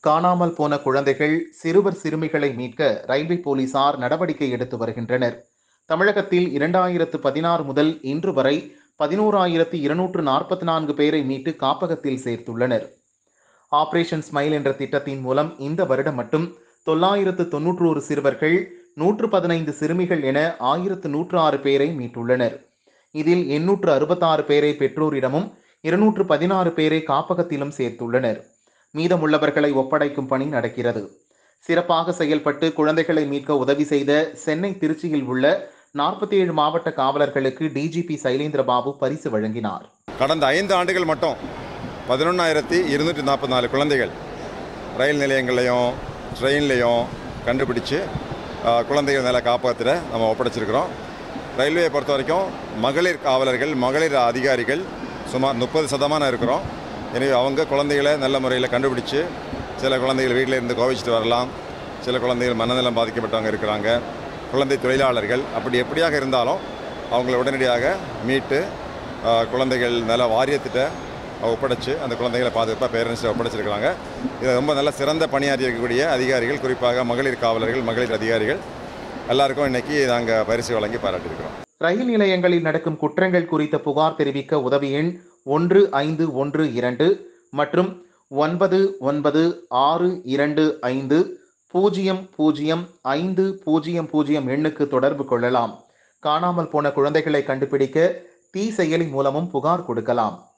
காணாமல் போன குழந்தைகள் சிறுவர் சிறுமிகளை மீட்க ரயில்வே போலீசார் நடவடிக்கை எடுத்து வருகின்றனர் தமிழகத்தில் இரண்டாயிரத்து பதினாறு முதல் இன்று வரை பதினோராயிரத்து இருநூற்று நாற்பத்தி நான்கு பேரை மீட்டு காப்பகத்தில் சேர்த்துள்ளனர் ஆபரேஷன் ஸ்மைல் என்ற திட்டத்தின் மூலம் இந்த வருடம் மட்டும் தொள்ளாயிரத்து தொன்னூற்று ஒரு சிறுவர்கள் நூற்று பதினைந்து சிறுமிகள் என ஆயிரத்து நூற்று ஆறு பேரை மீட்டுள்ளனர் இதில் எண்ணூற்று அறுபத்தாறு பேரை பெற்றோரிடமும் இருநூற்று பதினாறு பேரை காப்பகத்திலும் சேர்த்துள்ளனர் மீதமுள்ளவர்களை ஒப்படைக்கும் பணி நடக்கிறது சிறப்பாக செயல்பட்டு குழந்தைகளை மீட்க உதவி செய்த சென்னை திருச்சியில் உள்ள நாற்பத்தி ஏழு மாவட்ட காவலர்களுக்கு டிஜிபி சைலேந்திரபாபு பரிசு வழங்கினார் கடந்த ஐந்து ஆண்டுகள் மட்டும் பதினொன்றாயிரத்தி இருநூற்றி நாற்பத்தி நாலு குழந்தைகள் ரயில் நிலையங்கள்லையும் ட்ரெயின்லேயும் கண்டுபிடிச்சு ஆஹ், குழந்தைகள் நல காப்பகத்தில் நம்ம ஒப்படைச்சிருக்கிறோம் ரயில்வே பொறுத்த வரைக்கும் மகளிர் காவலர்கள் மகளிர் அதிகாரிகள் சுமார் முப்பது சதமானம் இருக்கிறோம் எனவே அவங்க குழந்தைகளை நல்ல முறையில் கண்டுபிடிச்சு சில குழந்தைகள் வீட்டில் இருந்து கோவிச்சிட்டு வரலாம் சில குழந்தைகள் மனநலம் பாதிக்கப்பட்டவங்க இருக்கிறாங்க குழந்தை தொழிலாளர்கள் அப்படி எப்படியாக இருந்தாலும் அவங்கள உடனடியாக மீட்டு ஆஹ், குழந்தைகள் நல வாரியத்திட்ட ஒப்படைச்சு அந்த குழந்தைகளை பாதுகாப்பாக பேரண்ட்ஸை ஒப்படைச்சிருக்கிறாங்க இது ரொம்ப நல்ல சிறந்த பணியாற்றி இருக்கக்கூடிய அதிகாரிகள் குறிப்பாக மகளிர் காவலர்கள் மகளிர் அதிகாரிகள் எல்லாருக்கும் இன்னைக்கு நாங்கள் பரிசு வழங்கி பாராட்டியிருக்கிறோம் ரயில் நிலையங்களில் நடக்கும் குற்றங்கள் குறித்த புகார் தெரிவிக்க உதவி எண் ஒன்று ஐந்து ஒன்று இரண்டு மற்றும் ஒன்பது ஒன்பது ஆறு இரண்டு ஐந்து பூஜ்ஜியம் பூஜ்ஜியம் ஐந்து பூஜ்ஜியம் பூஜ்ஜியம் எண்ணுக்கு தொடர்பு கொள்ளலாம் காணாமல் போன குழந்தைகளை கண்டுபிடிக்க தீ செயலி மூலமும் புகார் கொடுக்கலாம்